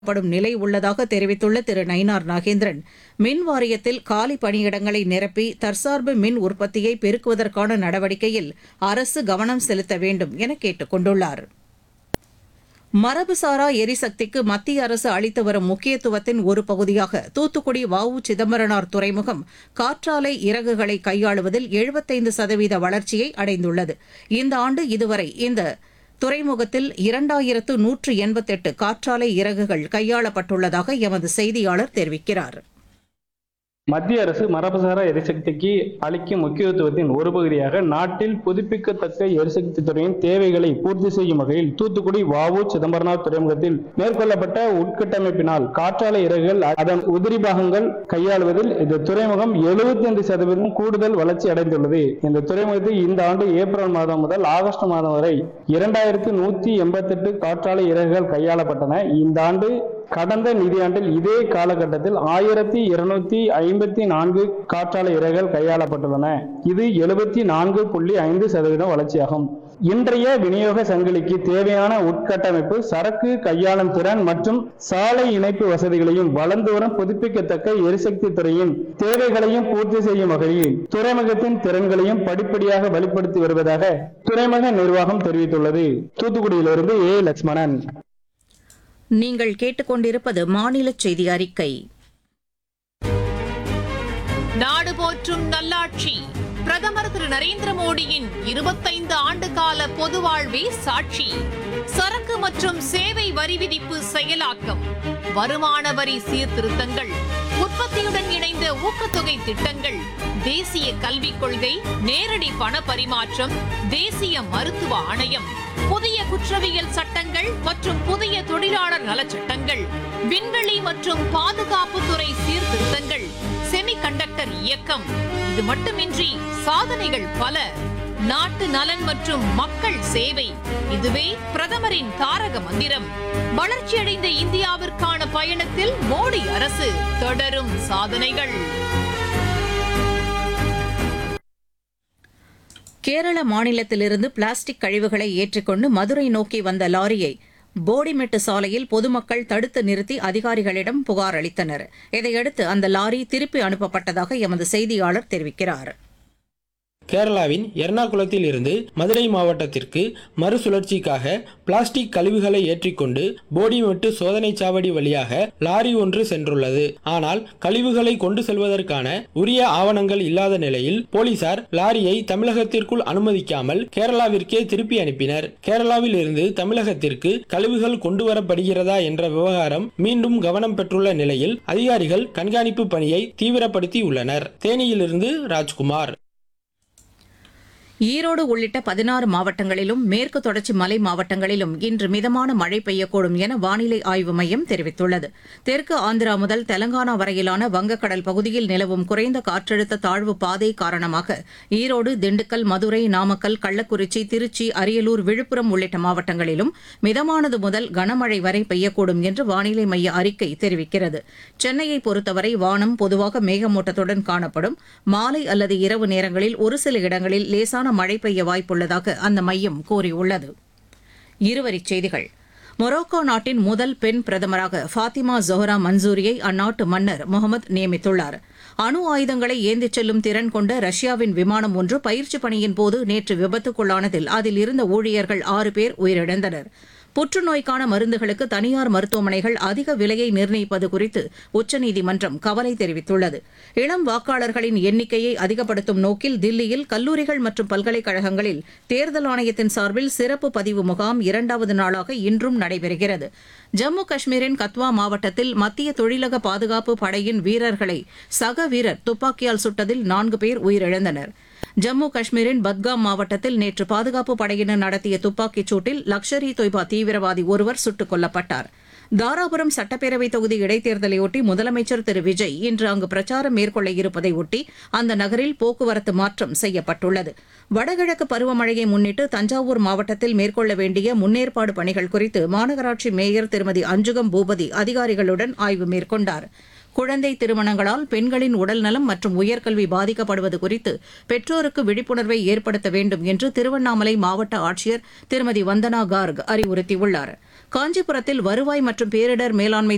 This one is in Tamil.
படும் நிலை உள்ளதாக தெரிவித்துள்ள திரு நயினார் நாகேந்திரன் மின் வாரியத்தில் காலி பணியிடங்களை நிரப்பி தற்சார்பு மின் உற்பத்தியை பெருக்குவதற்கான நடவடிக்கையில் அரசு கவனம் செலுத்த வேண்டும் என கேட்டுக் கொண்டுள்ளார் மரபுசாரா எரிசக்திக்கு மத்திய அரசு அளித்து வரும் முக்கியத்துவத்தின் ஒரு பகுதியாக தூத்துக்குடி வ உ சிதம்பரனார் துறைமுகம் காற்றாலை இறகுகளை கையாளுவதில் எழுபத்தைந்து சதவீத வளர்ச்சியை அடைந்துள்ளது இந்த ஆண்டு இதுவரை இந்த துறைமுகத்தில் இரண்டாயிரத்து நூற்று எண்பத்தெட்டு காற்றாலை இறகுகள் கையாளப்பட்டுள்ளதாக எமது செய்தியாளர் தெரிவிக்கிறார் மத்திய அரசு மரபுசாரா எரிசக்திக்கு அளிக்கும் முக்கியத்துவத்தின் ஒரு பகுதியாக நாட்டில் புதுப்பிக்கத்தக்க எரிசக்தி துறையின் தேவைகளை பூர்த்தி செய்யும் வகையில் தூத்துக்குடி வாவு சிதம்பரனார் துறைமுகத்தில் மேற்கொள்ளப்பட்ட உட்கட்டமைப்பினால் காற்றாலை இறகுகள் அதன் உதிரி பாகங்கள் கையாளுவதில் இந்த துறைமுகம் எழுபத்தி ஐந்து சதவீதம் கூடுதல் வளர்ச்சி அடைந்துள்ளது இந்த துறைமுகத்தில் இந்த ஆண்டு ஏப்ரல் மாதம் முதல் ஆகஸ்ட் மாதம் வரை இரண்டாயிரத்து நூத்தி எண்பத்தெட்டு காற்றாலை இறகுகள் கையாளப்பட்டன இந்த ஆண்டு கடந்த நிதியாண்டில் இதே காலகட்டத்தில் ஆயிரத்தி இருநூத்தி ஐம்பத்தி நான்கு காற்றாலை இறகுகள் கையாளப்பட்டுள்ளன இது எழுபத்தி நான்கு புள்ளி ஐந்து சதவீதம் வளர்ச்சியாகும் இன்றைய விநியோக சங்கிலிக்கு தேவையான உட்கட்டமைப்பு சரக்கு கையாளும் திறன் மற்றும் சாலை இணைப்பு வசதிகளையும் வளர்ந்து வரும் புதுப்பிக்கத்தக்க எரிசக்தி துறையின் தேவைகளையும் பூர்த்தி செய்யும் வகையில் துறைமுகத்தின் திறன்களையும் படிப்படியாக வெளிப்படுத்தி வருவதாக துறைமுக நிர்வாகம் தெரிவித்துள்ளது தூத்துக்குடியிலிருந்து ஏ லட்சுமணன் நீங்கள் கேட்டுக்கொண்டிருப்பது மாநில செய்தி அறிக்கை நாடு போற்றும் நல்லாட்சி பிரதமர் திரு நரேந்திர மோடியின் இருபத்தைந்து ஆண்டு கால பொது வாழ்வே சாட்சி சரக்கு மற்றும் சேவை வரி விதிப்பு செயலாக்கம் வருமான வரி சீர்திருத்தங்கள் உற்பத்தியுடன் இணைந்த ஊக்கத்தொகை திட்டங்கள் தேசிய கல்விக் கொள்கை நேரடி பண பரிமாற்றம் தேசிய மருத்துவ ஆணையம் புதிய குற்றவியல் சட்டங்கள் மற்றும் புதிய தொழிலாளர் நலச்சட்டங்கள் விண்வெளி மற்றும் பாதுகாப்புத்துறை சீர்திருத்தங்கள் செமிகண்டக்டர் இயக்கம் இது மட்டுமின்றி சாதனைகள் பல நாட்டு நலன் மற்றும் மக்கள் சேவை இதுவே பிரதமரின் தாரக மந்திரம் வளர்ச்சியடைந்த இந்தியாவிற்கான பயணத்தில் மோடி அரசு தொடரும் சாதனைகள் கேரள மாநிலத்திலிருந்து பிளாஸ்டிக் கழிவுகளை ஏற்றிக்கொண்டு மதுரை நோக்கி வந்த லாரியை போடிமெட்டு சாலையில் பொதுமக்கள் தடுத்து நிறுத்தி அதிகாரிகளிடம் புகார் அளித்தனர் இதையடுத்து அந்த லாரி திருப்பி அனுப்பப்பட்டதாக எமது செய்தியாளர் தெரிவிக்கிறார் கேரளாவின் எர்ணாகுளத்தில் இருந்து மதுரை மாவட்டத்திற்கு மறுசுழற்சிக்காக பிளாஸ்டிக் கழிவுகளை ஏற்றிக்கொண்டு போடிமெட்டு சோதனை சாவடி வழியாக லாரி ஒன்று சென்றுள்ளது ஆனால் கழிவுகளை கொண்டு செல்வதற்கான உரிய ஆவணங்கள் இல்லாத நிலையில் போலீசார் லாரியை தமிழகத்திற்குள் அனுமதிக்காமல் கேரளாவிற்கே திருப்பி அனுப்பினர் கேரளாவில் இருந்து தமிழகத்திற்கு கழிவுகள் கொண்டு வரப்படுகிறதா என்ற விவகாரம் மீண்டும் கவனம் பெற்றுள்ள நிலையில் அதிகாரிகள் கண்காணிப்பு பணியை தீவிரப்படுத்தி உள்ளனர் தேனியிலிருந்து ராஜ்குமார் ஈரோடு உள்ளிட்ட பதினாறு மாவட்டங்களிலும் மேற்கு தொடர்ச்சி மலை மாவட்டங்களிலும் இன்று மிதமான மழை பெய்யக்கூடும் என வானிலை ஆய்வு மையம் தெரிவித்துள்ளது தெற்கு ஆந்திரா முதல் தெலங்கானா வரையிலான வங்கக்கடல் பகுதியில் நிலவும் குறைந்த காற்றழுத்த தாழ்வு பாதை காரணமாக ஈரோடு திண்டுக்கல் மதுரை நாமக்கல் கள்ளக்குறிச்சி திருச்சி அரியலூர் விழுப்புரம் உள்ளிட்ட மாவட்டங்களிலும் மிதமானது முதல் கனமழை வரை பெய்யக்கூடும் என்று வானிலை மைய அறிக்கை தெரிவிக்கிறது சென்னையை பொறுத்தவரை வானம் பொதுவாக மேகமூட்டத்துடன் காணப்படும் மாலை அல்லது இரவு நேரங்களில் ஒரு சில இடங்களில் லேசான மழை பெய்ய வாய்ப்புள்ளதாக அந்த மையம் கூறியுள்ளது இருவரிச் செய்திகள் மொரோக்கோ நாட்டின் முதல் பெண் பிரதமராக ஃபாத்திமா ஜொஹரா மன்சூரியை அந்நாட்டு மன்னர் முகமது நியமித்துள்ளார் அணு ஆயுதங்களை ஏந்திச் செல்லும் திறன் கொண்ட ரஷ்யாவின் விமானம் ஒன்று பயிற்சி பணியின் போது நேற்று விபத்துக்குள்ளானதில் அதில் இருந்த ஊழியர்கள் ஆறு பேர் உயிரிழந்தனர் புற்றுநோய்க்கான மருந்துகளுக்கு தனியார் மருத்துவமனைகள் அதிக விலையை நிர்ணயிப்பது குறித்து உச்சநீதிமன்றம் கவலை தெரிவித்துள்ளது இளம் வாக்காளர்களின் எண்ணிக்கையை அதிகப்படுத்தும் நோக்கில் தில்லியில் கல்லூரிகள் மற்றும் பல்கலைக்கழகங்களில் தேர்தல் ஆணையத்தின் சார்பில் சிறப்பு பதிவு முகாம் இரண்டாவது நாளாக இன்றும் நடைபெறுகிறது ஜம்மு காஷ்மீரின் கத்வா மாவட்டத்தில் மத்திய தொழிலக பாதுகாப்பு படையின் வீரர்களை சக வீரர் துப்பாக்கியால் சுட்டதில் நான்கு பேர் உயிரிழந்தனர் ஜம்மு காஷ்மீரின் பத்காம் மாவட்டத்தில் நேற்று பாதுகாப்பு படையினர் நடத்திய துப்பாக்கிச் சூட்டில் லக்ஷர் இ தொய்பா தீவிரவாதி ஒருவர் சுட்டுக் கொல்லப்பட்டார் தாராபுரம் சட்டப்பேரவை தொகுதி இடைத்தேர்தலையொட்டி முதலமைச்சர் திரு விஜய் இன்று அங்கு பிரச்சாரம் மேற்கொள்ள இருப்பதை ஒட்டி அந்த நகரில் போக்குவரத்து மாற்றம் செய்யப்பட்டுள்ளது வடகிழக்கு பருவமழையை முன்னிட்டு தஞ்சாவூர் மாவட்டத்தில் மேற்கொள்ள வேண்டிய முன்னேற்பாடு பணிகள் குறித்து மாநகராட்சி மேயர் திருமதி அஞ்சுகம் பூபதி அதிகாரிகளுடன் ஆய்வு மேற்கொண்டார் குழந்தை திருமணங்களால் பெண்களின் உடல்நலம் மற்றும் உயர்கல்வி பாதிக்கப்படுவது குறித்து பெற்றோருக்கு விழிப்புணர்வை ஏற்படுத்த வேண்டும் என்று திருவண்ணாமலை மாவட்ட ஆட்சியர் திருமதி வந்தனா கார்க் அறிவுறுத்தியுள்ளார் காஞ்சிபுரத்தில் வருவாய் மற்றும் பேரிடர் மேலாண்மை